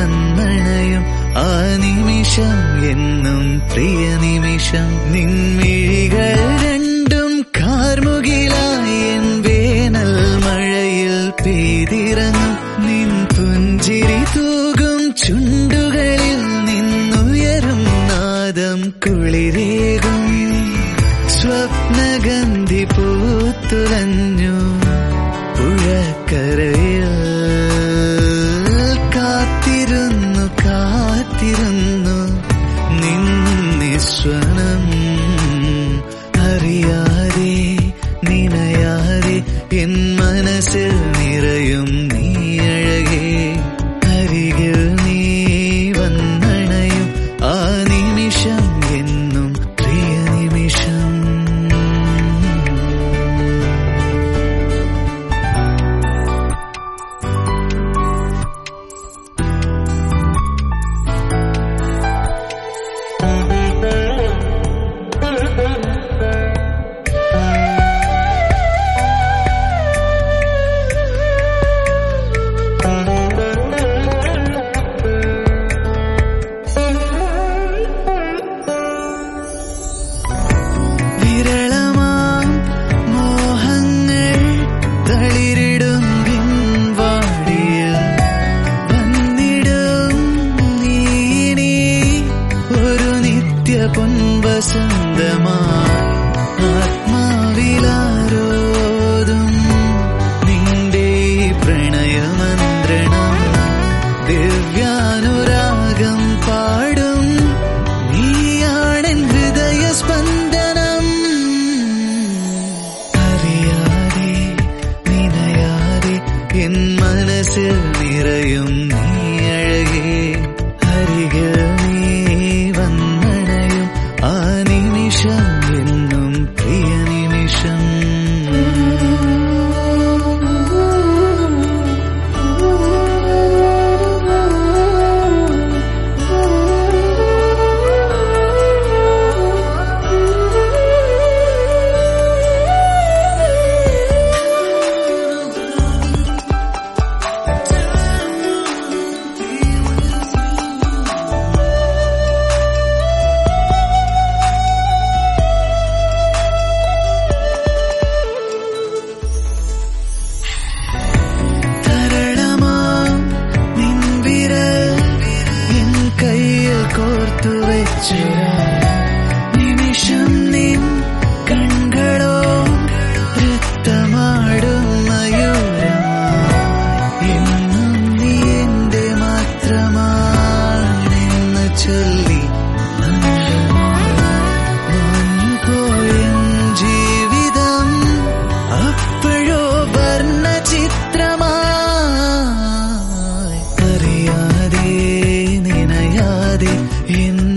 വന്നണയും ആ നിമിഷം എന്നും പ്രിയ നിമിഷം നിൻമിഴികൾ രണ്ടും കാർമുകിലായി എൻ വേനൽ മഴയിൽ പെയ്തിറങ്ങും നിൻ പുഞ്ചിരി തൂകും ചുണ്ടുകളിൽ നിന്നുയരും നാദം കുളിരേകും സ്വപ്നഗന്ധി പൂത്തുലഞ്ഞു പുഴക്കരയിൽ കാത്തിരുന്നു കാത്തിരുന്നു നിന്നിസ്വനം അറിയാതെ നിനയാതെ എൻ മനസ്സിൽ നിറയും നീ അഴകേ അരികിൽ നീ വന്നണയും ആ നിമിഷം എന്നും പ്രിയ നിമിഷം വിരളമാം മോഹങ്ങൾ തളിരിടും പിൻവാടിയിൽ വന്നിടും നീനി ഒരു നിത്യ പൊൻവസന്തമായി ആത്മാവിലാരോതും നിന്റെ പ്രണയമന്ത്രണം ദിവ്യാനുരാഗം പാടും നീയാണെൻ ഹൃദയസ്പന്ദനം അറിയാതെ നിനയാതെ എൻ മനസ്സിൽ നിറയും നീ അഴകേ അരികിൽ നീ വന്നണയും ആ നിമിഷം എന്നും പ്രിയ നിമിഷം തരളമാം നിൻ വിരൽ എൻ കയ്യിൽ കോർത്തു വെച്ചൊരാ നിമിഷം നിൻ കൺകളോ നൃത്തമാടും മയൂരമായി എന്നും നീ എന്റെ മാത്രമാണെന്ന് ചൊല്ലി മാഞ്ഞുപോയൻ ജീവിതം അപ്പോഴോ വർണ്ണ ചിത്രമായി അറിയാതെ നിനയാതെ എൻ